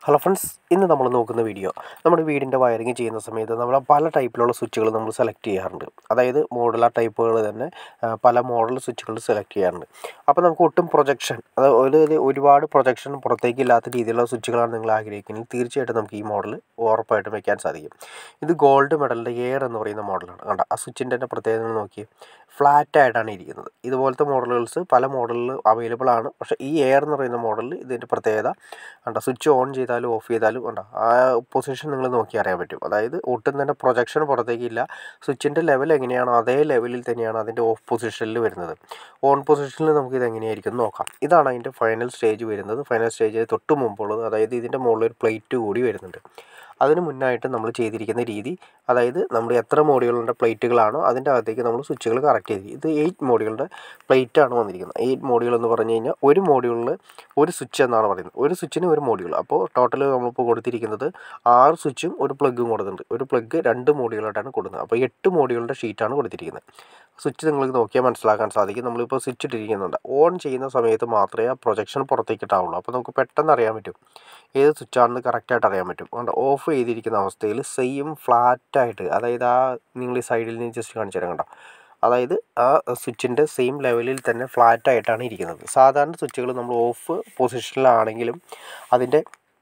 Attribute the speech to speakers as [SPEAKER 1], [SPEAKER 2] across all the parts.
[SPEAKER 1] hello friends ഇന്ന് നമ്മൾ നോക്കുന്ന വീഡിയോ നമ്മുടെ വീടിൻ്റെ വയറിങ് ചെയ്യുന്ന സമയത്ത് നമ്മൾ പല ടൈപ്പിലുള്ള സ്വിച്ചുകൾ നമ്മൾ സെലക്ട് ചെയ്യാറുണ്ട് അതായത് മോഡുലാർ ടൈപ്പുകൾ തന്നെ ആ, പല മോഡൽ സ്വിച്ചുകൾ സെലക്ട് ചെയ്യാറുണ്ട് അപ്പോൾ നമുക്ക് ഒട്ടും പ്രൊജക്ഷൻ അതായത് ഒരുപാട് പ്രൊജക്ഷൻ പുറത്തേക്ക് ഇല്ലാത്ത രീതിയിലുള്ള സ്വിച്ചുകളാണ് നിങ്ങൾ ആഗ്രഹിക്കുന്നത് തീർച്ചയായിട്ടും നമുക്ക് ഈ മോഡൽ ഉറപ്പായിട്ടും വെക്കാൻ സാധിക്കും ഇത് ഗോൾഡ് മെഡലിൻ്റെ എയർ എന്ന് പറയുന്ന മോഡലാണ് കണ്ട ആ സ്വിച്ചിൻ്റെ തന്നെ പ്രത്യേകത നോക്കി ഫ്ലാറ്റ് ആയിട്ടാണ് ഇരിക്കുന്നത് ഇതുപോലത്തെ മോഡലുകൾസ് പല മോഡലിൽ അവൈലബിൾ ആണ് പക്ഷേ ഈ എയർ എന്ന് പറയുന്ന മോഡലിൽ ഇതിൻ്റെ പ്രത്യേകത കണ്ട സ്വിച്ച് ഓൺ ചെയ്താലും ഓഫ് ചെയ്താലും കണ്ട ആ പൊസിഷൻ നിങ്ങൾ നോക്കി അറിയാൻ പറ്റും അതായത് ഒട്ടും തന്നെ പ്രൊജക്ഷൻ പുറത്തേക്കില്ല സ്വിച്ചിൻ്റെ ലെവൽ എങ്ങനെയാണോ അതേ ലെവലിൽ തന്നെയാണ് അതിൻ്റെ ഓഫ് പൊസിഷനിൽ വരുന്നത് ഓൺ പൊസിഷനിൽ നമുക്ക് ഇത് എങ്ങനെയായിരിക്കും എന്ന് നോക്കാം ഇതാണ് അതിൻ്റെ ഫൈനൽ സ്റ്റേജ് വരുന്നത് ഫൈനൽ സ്റ്റേജിൽ തൊട്ട് മുമ്പുള്ളത് അതായത് ഇതിൻ്റെ മുകളിൽ ഒരു പ്ലേറ്റ് കൂടി വരുന്നുണ്ട് അതിന് മുന്നായിട്ട് നമ്മൾ ചെയ്തിരിക്കുന്ന രീതി അതായത് നമ്മൾ എത്ര മോഡുകളുടെ പ്ലേറ്റുകളാണോ അതിൻ്റെ അകത്തേക്ക് നമ്മൾ സ്വിച്ചുകൾ കറക്റ്റ് ചെയ്ത് ഇത് എയ്റ്റ് മോഡുകളുടെ പ്ലേറ്റ് ആണ് വന്നിരിക്കുന്നത് എയ്റ്റ് മോഡുകൾ എന്ന് പറഞ്ഞു കഴിഞ്ഞാൽ ഒരു മോഡ്യൂളിൽ ഒരു സ്വിച്ച് എന്നാണ് പറയുന്നത് ഒരു സ്വിച്ചിന് ഒരു മോഡ്യൂൾ അപ്പോൾ ടോട്ടൽ നമ്മളിപ്പോൾ കൊടുത്തിരിക്കുന്നത് ആറ് സ്വിച്ചും ഒരു പ്ലഗും കൊടുത്തിട്ടുണ്ട് ഒരു പ്ലഗ് രണ്ട് മോഡുകളായിട്ടാണ് കൊടുക്കുന്നത് അപ്പോൾ എട്ട് മോഡുകളുടെ ഷീറ്റാണ് കൊടുത്തിരിക്കുന്നത് സ്വിച്ച് നിങ്ങൾക്ക് നോക്കിയാൽ മനസ്സിലാക്കാൻ സാധിക്കും നമ്മളിപ്പോൾ സ്വിച്ച് ഇട്ടിരിക്കുന്നുണ്ട് ഓൺ ചെയ്യുന്ന സമയത്ത് മാത്രമേ ആ പ്രൊജക്ഷൻ പുറത്തേക്ക് ഇട്ടാവുള്ളൂ അപ്പോൾ നമുക്ക് പെട്ടെന്ന് അറിയാൻ പറ്റും ഏത് സ്വിച്ചാണെന്ന് കറക്റ്റായിട്ട് അറിയാൻ പറ്റും അതുകൊണ്ട് ഓഫ് ചെയ്തിരിക്കുന്ന അവസ്ഥയിൽ സെയിം ഫ്ലാറ്റായിട്ട് അതായത് ആ നിങ്ങൾ ഈ സൈഡിൽ നിന്ന് ജസ്റ്റ് കാണിച്ചു തരാം കണ്ടോ അതായത് ആ സ്വിച്ചിൻ്റെ സെയിം ലെവലിൽ തന്നെ ഫ്ലാറ്റ് ആയിട്ടാണ് ഇരിക്കുന്നത് സാധാരണ സ്വിച്ചുകൾ നമ്മൾ ഓഫ് പൊസിഷനിലാണെങ്കിലും അതിൻ്റെ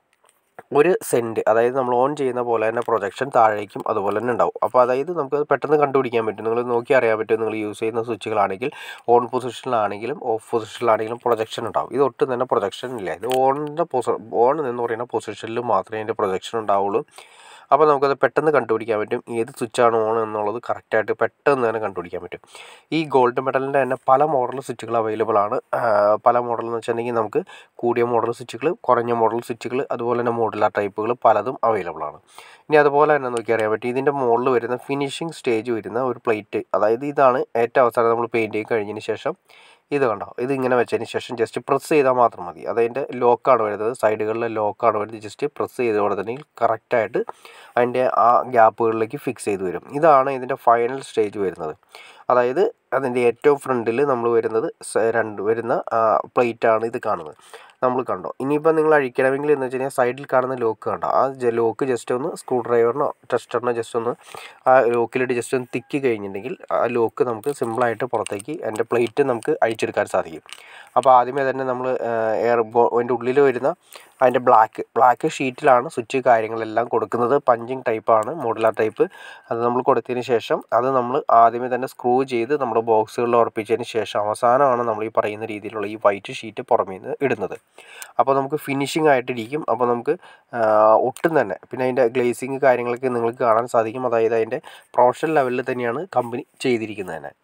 [SPEAKER 1] ഒരു സെൻറ്റ് അതായത് നമ്മൾ ഓൺ ചെയ്യുന്ന പോലെ തന്നെ പ്രൊജക്ഷൻ താഴേക്കും അതുപോലെ തന്നെ ഉണ്ടാവും അപ്പോൾ അതായത് നമുക്ക് അത് പെട്ടെന്ന് കണ്ടുപിടിക്കാൻ പറ്റും നിങ്ങൾ നോക്കി അറിയാൻ പറ്റും നിങ്ങൾ യൂസ് ചെയ്യുന്ന സ്വിച്ചുകളാണെങ്കിൽ ഓൺ പൊസിഷനിലാണെങ്കിലും ഓഫ് പൊസിഷനിലാണെങ്കിലും പ്രൊജക്ഷൻ ഉണ്ടാവും ഇത് ഒട്ടും തന്നെ പ്രൊജക്ഷൻ ഇല്ല ഇത് ഓണിൻ്റെ പൊസ ഓൺ എന്ന് പറയുന്ന പൊസിഷനിൽ മാത്രമേ അതിൻ്റെ പ്രൊജക്ഷൻ ഉണ്ടാവുള്ളൂ അപ്പോൾ നമുക്കത് പെട്ടെന്ന് കണ്ടുപിടിക്കാൻ പറ്റും ഏത് സ്വിച്ചാണ് ഓൺ എന്നുള്ളത് കറക്റ്റായിട്ട് പെട്ടെന്ന് തന്നെ കണ്ടുപിടിക്കാൻ പറ്റും ഈ ഗോൾഡ് മെഡലിൻ്റെ തന്നെ പല മോഡൽ സ്വിച്ചുകൾ അവൈലബിൾ ആണ് ആ, പല മോഡൽ എന്ന് വെച്ചിട്ടുണ്ടെങ്കിൽ നമുക്ക് കൂടിയ മോഡൽ സ്വിച്ചുകൾ കുറഞ്ഞ മോഡൽ സ്വിച്ചുകൾ അതുപോലെ തന്നെ മോഡുലാർ ടൈപ്പുകൾ പലതും അവൈലബിൾ ആണ് ഇനി അതുപോലെ തന്നെ നോക്കി അറിയാൻ പറ്റും ഇതിൻ്റെ മുകളിൽ വരുന്ന ഫിനിഷിംഗ് സ്റ്റേജ് വരുന്ന ഒരു പ്ലേറ്റ് അതായത് ഇതാണ് ഏറ്റവും അവസാനം നമ്മൾ പെയിൻറ്റ് ചെയ്ത് കഴിഞ്ഞതിന് ശേഷം ഇത് കണ്ടോ ഇത് ഇങ്ങനെ വെച്ചതിന് ശേഷം ജസ്റ്റ് പ്രസ് ചെയ്താൽ മാത്രം മതി അതിൻ്റെ ലോക്കാണ് വരുന്നത് സൈഡുകളിലെ ലോക്കാണ് വരുന്നത് ജസ്റ്റ് പ്രസ് ചെയ്ത് കൊടുത്തിട്ടുണ്ടെങ്കിൽ കറക്റ്റായിട്ട് അതിൻ്റെ ആ ഗ്യാപ്പുകളിലേക്ക് ഫിക്സ് ചെയ്ത് വരും ഇതാണ് ഇതിൻ്റെ ഫൈനൽ സ്റ്റേജ് വരുന്നത് അതായത് അതിൻ്റെ ഏറ്റവും ഫ്രണ്ടിൽ നമ്മൾ വരുന്നത് സ- രണ്ട് വരുന്ന പ്ലേറ്റാണ് ഇത് കാണുന്നത് നമ്മൾ കണ്ടോ ഇനിയിപ്പോൾ നിങ്ങൾ അഴിക്കണമെങ്കിൽ എന്ന് വെച്ച് കഴിഞ്ഞാൽ സൈഡിൽ കാണുന്ന ലോക്ക് കണ്ടോ ആ ലോക്ക് ജസ്റ്റ് ഒന്ന് സ്ക്രൂ ഡ്രൈവറിനോ ടെസ്റ്ററിനോ ജസ്റ്റ് ഒന്ന് ആ ലോക്കിലിട്ട് ജസ്റ്റ് ഒന്ന് തിക്കി കഴിഞ്ഞിട്ടുണ്ടെങ്കിൽ ആ ലോക്ക് നമുക്ക് സിമ്പിളായിട്ട് പുറത്തേക്ക് അതിൻ്റെ പ്ലേറ്റ് നമുക്ക് അഴിച്ചെടുക്കാൻ സാധിക്കും അപ്പോൾ ആദ്യമേ തന്നെ നമ്മൾ എയർ ബോ അതിൻ്റെ ഉള്ളിൽ വരുന്ന അതിൻ്റെ ബ്ലാക്ക് ബ്ലാക്ക് ഷീറ്റിലാണ് സ്വിച്ച് കാര്യങ്ങളെല്ലാം കൊടുക്കുന്നത് പഞ്ചിങ് ടൈപ്പാണ് മോഡുലാർ ടൈപ്പ് അത് നമ്മൾ കൊടുത്തതിന് ശേഷം അത് നമ്മൾ ആദ്യമേ തന്നെ സ്ക്രൂ ചെയ്ത് നമ്മുടെ ബോക്സുകളിൽ ഉറപ്പിച്ചതിന് ശേഷം അവസാനമാണ് നമ്മൾ ഈ പറയുന്ന രീതിയിലുള്ള ഈ വൈറ്റ് ഷീറ്റ് പുറമേ നിന്ന് ഇടുന്നത് അപ്പോൾ നമുക്ക് ഫിനിഷിംഗ് ആയിട്ടിരിക്കും അപ്പോൾ നമുക്ക് ആ, ഒട്ടും തന്നെ പിന്നെ അതിൻ്റെ ഗ്ലേസിങ് കാര്യങ്ങളൊക്കെ നിങ്ങൾക്ക് കാണാൻ സാധിക്കും അതായത് അതിൻ്റെ പ്രൊഫഷണൽ ലെവലിൽ തന്നെയാണ് കമ്പനി ചെയ്തിരിക്കുന്നത് തന്നെ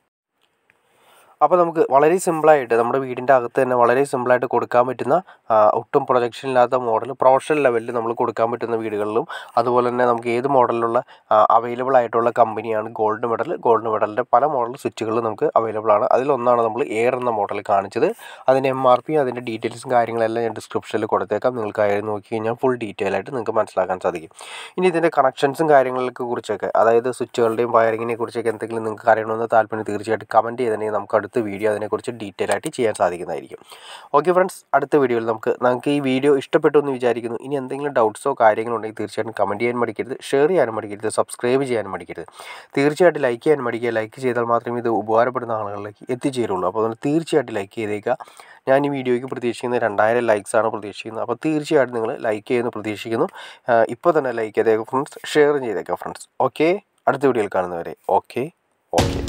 [SPEAKER 1] അപ്പോൾ നമുക്ക് വളരെ സിമ്പിളായിട്ട് നമ്മുടെ വീടിൻ്റെ അകത്ത് തന്നെ വളരെ സിമ്പിളായിട്ട് കൊടുക്കാൻ പറ്റുന്ന ആ, ഒട്ടും പ്രൊജക്ഷൻ ഇല്ലാത്ത മോഡൽ പ്രൊഫഷണൽ ലെവലിൽ നമ്മൾ കൊടുക്കാൻ പറ്റുന്ന വീടുകളിലും അതുപോലെ തന്നെ നമുക്ക് ഏത് മോഡലിലുള്ള അവൈലബിൾ ആയിട്ടുള്ള കമ്പനിയാണ് ഗോൾഡ് മെഡൽ ഗോൾഡ് മെഡലിൻ്റെ പല മോഡൽ സ്വിച്ചുകൾ നമുക്ക് അവൈലബിൾ ആണ് അതിലൊന്നാണ് നമ്മൾ എയർ എന്ന മോഡൽ കാണിച്ചത് അതിൻ്റെ എം ആർ പി അതിൻ്റെ ഡീറ്റെയിൽസും കാര്യങ്ങളെല്ലാം ഞാൻ ഡിസ്ക്രിപ്ഷനിൽ കൊടുത്തേക്കാം നിങ്ങൾക്ക് അതിൽ നോക്കി കഴിഞ്ഞാൽ ഫുൾ ഡീറ്റെയിൽ ആയിട്ട് നിങ്ങൾക്ക് മനസ്സിലാക്കാൻ സാധിക്കും ഇനി ഇതിൻ്റെ കണക്ഷൻസും കാര്യങ്ങളൊക്കെ കുറിച്ചൊക്കെ അതായത് സ്വിച്ചുകളുടെയും വയറിങ്ങിനെ കുറിച്ചൊക്കെ എന്തെങ്കിലും നിങ്ങൾക്ക് അറിയണമെന്ന് താല്പര്യം തീർച്ചയായിട്ടും കമൻറ്റ് ചെയ്തിട്ടുണ്ടെങ്കിൽ നമുക്ക് അടുത്ത വീഡിയോ അതിനെക്കുറിച്ച് ഡീറ്റെയിൽ ആയിട്ട് ചെയ്യാൻ സാധിക്കുന്നതായിരിക്കും ഓക്കെ ഫ്രണ്ട്സ് അടുത്ത വീഡിയോയിൽ നമുക്ക് നമുക്ക് ഈ വീഡിയോ ഇഷ്ടപ്പെട്ടു എന്ന് വിചാരിക്കുന്നു ഇനി എന്തെങ്കിലും ഡൗട്ട്സോ കാര്യങ്ങളോ ഉണ്ടെങ്കിൽ തീർച്ചയായിട്ടും കമൻറ്റ് ചെയ്യാൻ മടിക്കരുത് ഷെയർ ചെയ്യാനും മടിക്കരുത് സബ്സ്ക്രൈബ് ചെയ്യാനും മടിക്കരുത് തീർച്ചയായിട്ടും ലൈക്ക് ചെയ്യാൻ മടിക്കുക ലൈക്ക് ചെയ്താൽ മാത്രമേ ഇത് ഉപകാരപ്പെടുന്ന ആളുകളിലേക്ക് എത്തിച്ചേരുള്ളൂ അപ്പോൾ അതുകൊണ്ട് തീർച്ചയായിട്ടും ലൈക്ക് ചെയ്തേക്കുക ഞാൻ ഈ വീഡിയോയ്ക്ക് പ്രതീക്ഷിക്കുന്നത് രണ്ടായിരം ലൈക്സ് ആണ് പ്രതീക്ഷിക്കുന്നത് അപ്പോൾ തീർച്ചയായിട്ടും നിങ്ങൾ ലൈക്ക് ചെയ്യുമെന്ന് പ്രതീക്ഷിക്കുന്നു ഇപ്പോൾ തന്നെ ലൈക്ക് ചെയ്തേക്കാം ഫ്രണ്ട്സ് ഷെയർ ചെയ്തേക്കാം ഫ്രണ്ട്സ് ഓക്കെ അടുത്ത വീഡിയോയിൽ കാണുന്നവരെ ഓക്കെ ഓക്കെ